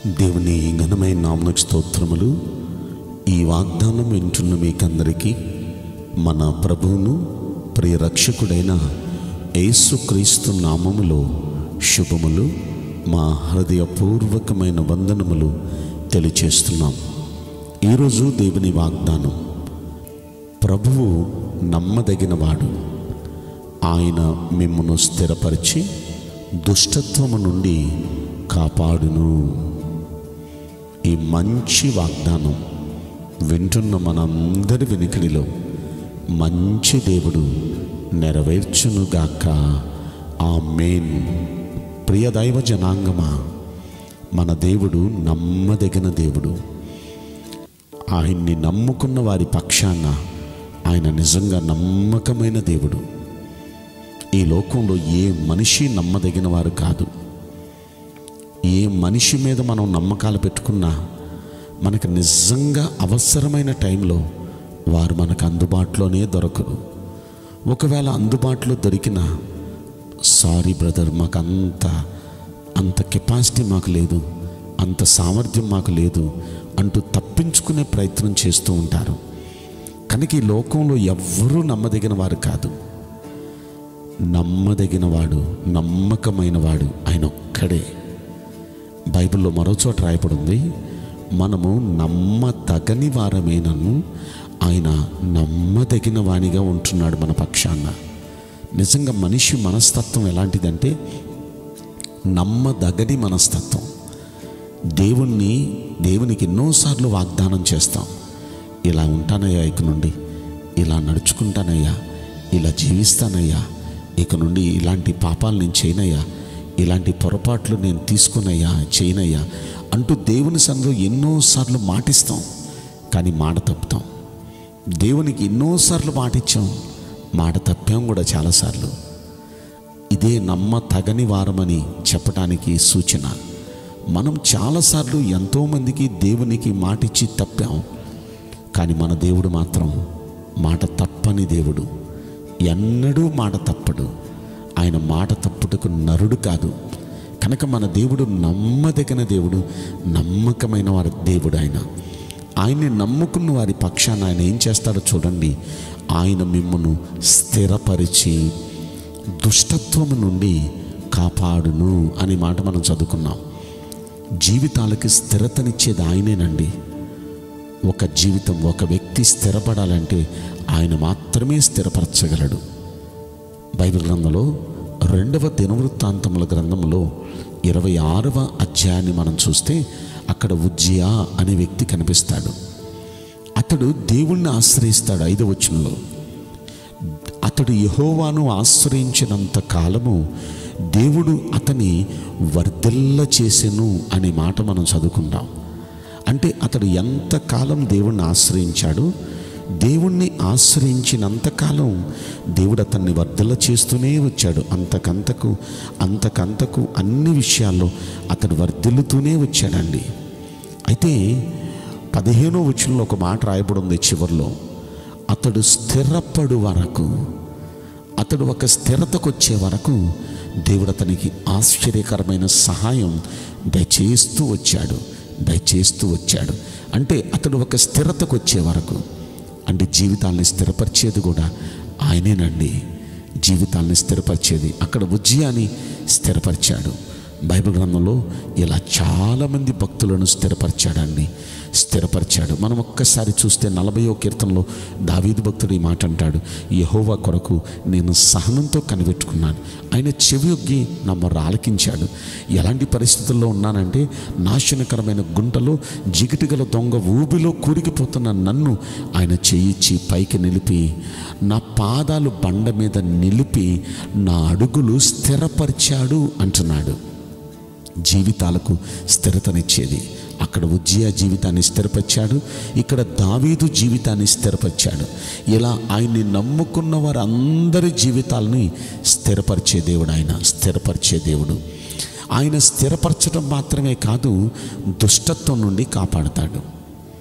దేవుని ఘనమైన నామకు స్తోత్రములు ఈ వాగ్దానం వింటున్న మీకందరికీ మన ప్రభువును ప్రియ రక్షకుడైన యేసుక్రీస్తు నామములో శుభములు మా హృదయపూర్వకమైన వందనములు తెలియచేస్తున్నాం ఈరోజు దేవుని వాగ్దానం ప్రభువు నమ్మదగినవాడు ఆయన మిమ్మను స్థిరపరిచి దుష్టత్వము నుండి కాపాడును ఈ మంచి వాగ్దానం వింటున్న మనందరి వెనుకడిలో మంచి దేవుడు నెరవేర్చునుగాక ఆ మెయిన్ ప్రియ దైవ జనాంగమా మన దేవుడు నమ్మదగిన దేవుడు ఆయన్ని నమ్ముకున్న వారి పక్షాన ఆయన నిజంగా నమ్మకమైన దేవుడు ఈ లోకంలో ఏ మనిషి నమ్మదగిన వారు కాదు ఏ మనిషి మీద మనం నమ్మకాలు పెట్టుకున్నా మనకు నిజంగా అవసరమైన టైంలో వారు మనకు అందుబాటులోనే దొరకరు ఒకవేళ అందుబాటులో దొరికినా సారీ బ్రదర్ మాకు అంత అంత కెపాసిటీ మాకు లేదు అంత సామర్థ్యం మాకు లేదు అంటూ తప్పించుకునే ప్రయత్నం చేస్తూ ఉంటారు కనుక ఈ లోకంలో ఎవ్వరూ నమ్మదగిన వారు కాదు నమ్మదగిన వాడు నమ్మకమైన వాడు ఆయన ఒక్కడే బైబిల్లో మరో చోట రాయబడి ఉంది మనము నమ్మదగని వారమేనను ఆయన నమ్మదగిన వానిగా ఉంటున్నాడు మన పక్షాన నిజంగా మనిషి మనస్తత్వం ఎలాంటిదంటే నమ్మదగని మనస్తత్వం దేవుణ్ణి దేవునికి ఎన్నోసార్లు వాగ్దానం చేస్తాం ఇలా ఉంటానయ్యా ఇక నుండి ఇలా నడుచుకుంటానయ్యా ఇలా జీవిస్తానయ్యా ఇక నుండి ఇలాంటి పాపాలు నేను చేయనయ్యా ఇలాంటి పొరపాట్లు నేను తీసుకునయ్యా చేయనయ్యా అంటూ దేవుని సన్నిధిలో ఎన్నోసార్లు మాటిస్తాం కానీ మాట తప్పుతాం దేవునికి ఎన్నోసార్లు మాటిచ్చాం మాట తప్పాం కూడా చాలాసార్లు ఇదే నమ్మ తగని వారమని చెప్పడానికి సూచన మనం చాలాసార్లు ఎంతోమందికి దేవునికి మాటిచ్చి తప్పాం కానీ మన దేవుడు మాత్రం మాట తప్పని దేవుడు ఎన్నడూ మాట తప్పడు ఆయన మాట తప్పుటకు నరుడు కాదు కనుక మన దేవుడు నమ్మదగిన దేవుడు నమ్మకమైన వారి దేవుడు ఆయన ఆయన్ని నమ్ముకున్న వారి పక్షాన ఆయన ఏం చేస్తాడో చూడండి ఆయన మిమ్మను స్థిరపరిచి దుష్టత్వము నుండి కాపాడును అనే మాట మనం చదువుకున్నాం జీవితాలకి స్థిరతనిచ్చేది ఆయనేనండి ఒక జీవితం ఒక వ్యక్తి స్థిరపడాలంటే ఆయన మాత్రమే స్థిరపరచగలడు బైబిల్ గ్రంథంలో రెండవ దినవృత్తాంతముల గ్రంథంలో ఇరవై ఆరవ అధ్యాయాన్ని మనం చూస్తే అక్కడ ఉజ్జియా అనే వ్యక్తి కనిపిస్తాడు అతడు దేవుణ్ణి ఆశ్రయిస్తాడు ఐదవ వచనంలో అతడు యహోవాను ఆశ్రయించినంత కాలము దేవుడు అతని వర్ధిల్ల చేసెను అనే మాట మనం చదువుకుంటాం అంటే అతడు ఎంతకాలం దేవుణ్ణి ఆశ్రయించాడు దేవుణ్ణి ఆశ్రయించినంతకాలం దేవుడు అతన్ని వర్ధల చేస్తూనే వచ్చాడు అంతకంతకు అంతకంతకు అన్ని విషయాల్లో అతడు వర్ధిల్లుతూనే వచ్చాడండి అయితే పదిహేనో వచనంలో ఒక మాట రాయబడి ఉంది చివరిలో అతడు స్థిరపడు వరకు అతడు ఒక స్థిరతకు వచ్చే వరకు దేవుడు అతనికి ఆశ్చర్యకరమైన సహాయం దయచేస్తూ వచ్చాడు దయచేస్తూ వచ్చాడు అంటే అతడు ఒక స్థిరతకు వచ్చే వరకు అంటే జీవితాన్ని స్థిరపరిచేది కూడా ఆయనేనండి జీవితాన్ని స్థిరపరిచేది అక్కడ ఉజ్జయాన్ని స్థిరపరిచాడు బైబిల్ గ్రంథంలో ఇలా చాలామంది భక్తులను స్థిరపరిచాడండి స్థిరపరిచాడు మనం ఒక్కసారి చూస్తే నలభయో కీర్తనలో దావీదు భక్తుడు ఈ మాట అంటాడు యహోవా కొరకు నేను సహనంతో కనిపెట్టుకున్నాను ఆయన చెవియొగ్గి నా మొర్ర ఆలకించాడు ఎలాంటి పరిస్థితుల్లో ఉన్నానంటే నాశనకరమైన గుంటలో జిగిటిగల దొంగ ఊబిలో కూరికిపోతున్న నన్ను ఆయన చేయిచ్చి పైకి నిలిపి నా పాదాలు బండ మీద నిలిపి నా అడుగులు స్థిరపరిచాడు అంటున్నాడు జీవితాలకు స్థిరతనిచ్చేది అక్కడ ఉజ్జయ జీవితాన్ని స్థిరపరిచాడు ఇక్కడ దావీదు జీవితాన్ని స్థిరపరిచాడు ఇలా ఆయన్ని నమ్ముకున్న వారందరి జీవితాలని స్థిరపరిచే దేవుడు ఆయన స్థిరపరిచే దేవుడు ఆయన స్థిరపరచడం మాత్రమే కాదు దుష్టత్వం నుండి కాపాడుతాడు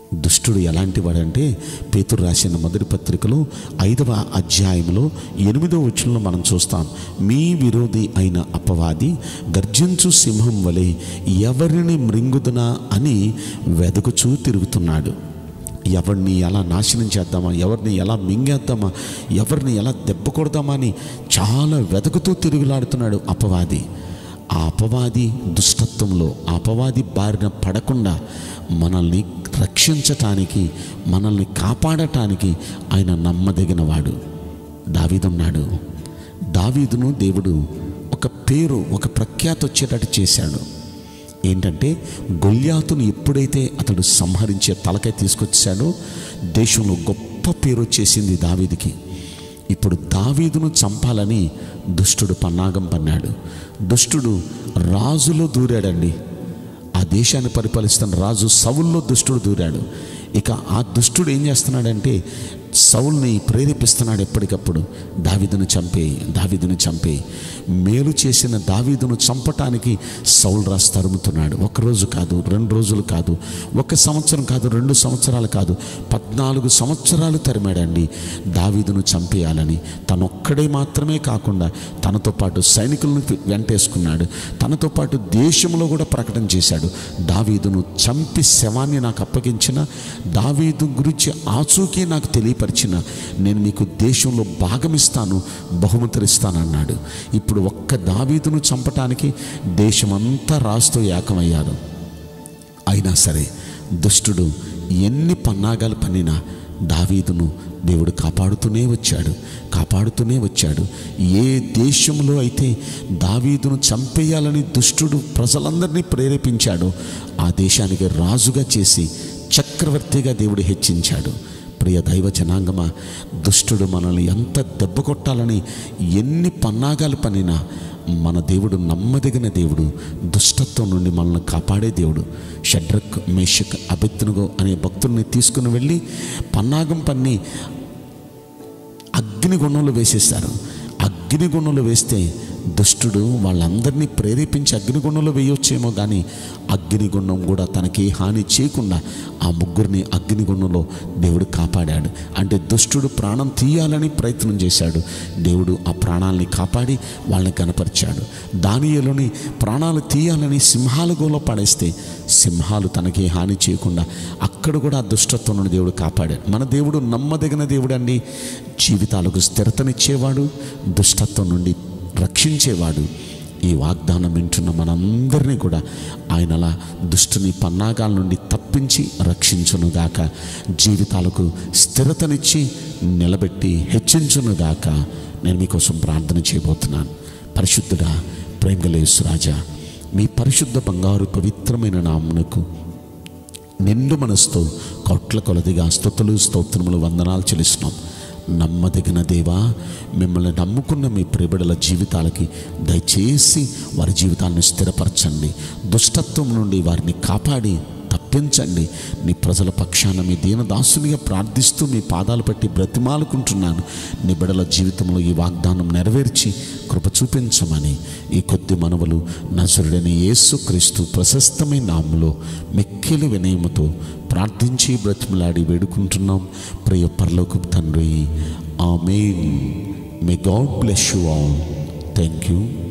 దుష్టుడు ఎలాంటి వాడంటే పేతురు రాసిన మొదటి పత్రికలో ఐదవ అధ్యాయంలో ఎనిమిదవ వచనంలో మనం చూస్తాం మీ విరోధి అయిన అపవాది గర్జించు సింహం వలె ఎవరిని మృంగుదునా అని వెదకుచూ తిరుగుతున్నాడు ఎవరిని ఎలా నాశనం చేద్దామా ఎవరిని ఎలా మింగేద్దామా ఎవరిని ఎలా దెబ్బ కొడదామా అని చాలా వెతుకుతూ తిరుగులాడుతున్నాడు అపవాది ఆ అపవాది దుష్టత్వంలో ఆ అపవాది బారిన పడకుండా మనల్ని రక్షించటానికి మనల్ని కాపాడటానికి ఆయన నమ్మదగిన వాడు దావీదున్నాడు దావీదును దేవుడు ఒక పేరు ఒక ప్రఖ్యాతి వచ్చేటట్టు చేశాడు ఏంటంటే గొల్యాతును ఎప్పుడైతే అతడు సంహరించే తలకై తీసుకొచ్చాడో దేశంలో గొప్ప పేరు వచ్చేసింది దావీదికి ఇప్పుడు దావీదును చంపాలని దుష్టుడు పన్నాగం పన్నాడు దుష్టుడు రాజులో దూరాడండి ఆ దేశాన్ని పరిపాలిస్తున్న రాజు సవుల్లో దుష్టుడు దూరాడు ఇక ఆ దుష్టుడు ఏం చేస్తున్నాడంటే సౌల్ని ప్రేరేపిస్తున్నాడు ఎప్పటికప్పుడు దావీదును చంపేయి దావీదును చంపేయి మేలు చేసిన దావీదును చంపటానికి సౌల్ రాజు తరుముతున్నాడు ఒక రోజు కాదు రెండు రోజులు కాదు ఒక సంవత్సరం కాదు రెండు సంవత్సరాలు కాదు పద్నాలుగు సంవత్సరాలు తరిమాడండి దావీదును చంపేయాలని తనొక్కడే మాత్రమే కాకుండా తనతో పాటు సైనికులను వెంటేసుకున్నాడు తనతో పాటు దేశంలో కూడా ప్రకటన చేశాడు దావీదును చంపి శవాన్ని నాకు అప్పగించిన దావీదు గురించి ఆచూకీ నాకు తెలియపరిచిన నేను మీకు దేశంలో భాగమిస్తాను బహుమతులిస్తానన్నాడు ఇప్పుడు ఒక్క దావీదును చంపటానికి దేశమంతా రాస్తూ ఏకమయ్యారు అయినా సరే దుష్టుడు ఎన్ని పన్నాగాలు పన్నినా దావీదును దేవుడు కాపాడుతూనే వచ్చాడు కాపాడుతూనే వచ్చాడు ఏ దేశంలో అయితే దావీదును చంపేయాలని దుష్టుడు ప్రజలందరినీ ప్రేరేపించాడో ఆ దేశానికి రాజుగా చేసి చక్రవర్తిగా దేవుడు హెచ్చించాడు ప్రియ దైవ జనాంగమా దుష్టుడు మనల్ని ఎంత దెబ్బ కొట్టాలని ఎన్ని పన్నాగాలు పనినా మన దేవుడు నమ్మదగిన దేవుడు దుష్టత్వం నుండి మనల్ని కాపాడే దేవుడు షడ్రక్ మేషక్ అభిత్నుగో అనే భక్తుల్ని తీసుకుని వెళ్ళి పన్నాగం పన్ని అగ్నిగుణంలో వేసేశారు అగ్నిగుణంలో వేస్తే దుష్టుడు వాళ్ళందరినీ ప్రేరేపించి అగ్నిగుండంలో వేయొచ్చేమో కానీ అగ్నిగుండం కూడా తనకి హాని చేయకుండా ఆ ముగ్గురిని అగ్నిగుండంలో దేవుడు కాపాడాడు అంటే దుష్టుడు ప్రాణం తీయాలని ప్రయత్నం చేశాడు దేవుడు ఆ ప్రాణాలని కాపాడి వాళ్ళని కనపరిచాడు దానియలోని ప్రాణాలు తీయాలని సింహాల గోలో పడేస్తే సింహాలు తనకి హాని చేయకుండా అక్కడ కూడా ఆ దుష్టత్వం నుండి దేవుడు కాపాడాడు మన దేవుడు నమ్మదగిన దేవుడు అండి జీవితాలకు స్థిరతనిచ్చేవాడు దుష్టత్వం నుండి రక్షించేవాడు ఈ వాగ్దానం వింటున్న మనందరినీ కూడా ఆయన అలా దుష్టుని పన్నాగాల నుండి తప్పించి రక్షించునుగాక జీవితాలకు స్థిరతనిచ్చి నిలబెట్టి హెచ్చించునుగాక నేను మీకోసం ప్రార్థన చేయబోతున్నాను పరిశుద్ధుడా ప్రేమగలేసు రాజా మీ పరిశుద్ధ బంగారు పవిత్రమైన నామునకు నిండు మనసుతో కోట్ల కొలదిగా స్తుతులు స్తోత్రములు వందనాలు చెల్లిస్తున్నాం నమ్మదగిన దేవా మిమ్మల్ని నమ్ముకున్న మీ ప్రియబిడల జీవితాలకి దయచేసి వారి జీవితాలను స్థిరపరచండి దుష్టత్వం నుండి వారిని కాపాడి తప్పించండి నీ ప్రజల పక్షాన మీ దీనదాసునిగా ప్రార్థిస్తూ మీ పాదాలు పట్టి బ్రతిమాలుకుంటున్నాను నీ బిడల జీవితంలో ఈ వాగ్దానం నెరవేర్చి కృప చూపించమని ఈ కొద్ది మనవలు నజరుడని యేసుక్రీస్తు ప్రశస్తమైన నామములో మిక్కిలి వినయముతో ప్రార్థించి బ్రతిమలాడి వేడుకుంటున్నాం ప్రియ పరలోక తండ్రి amen may God bless you all thank you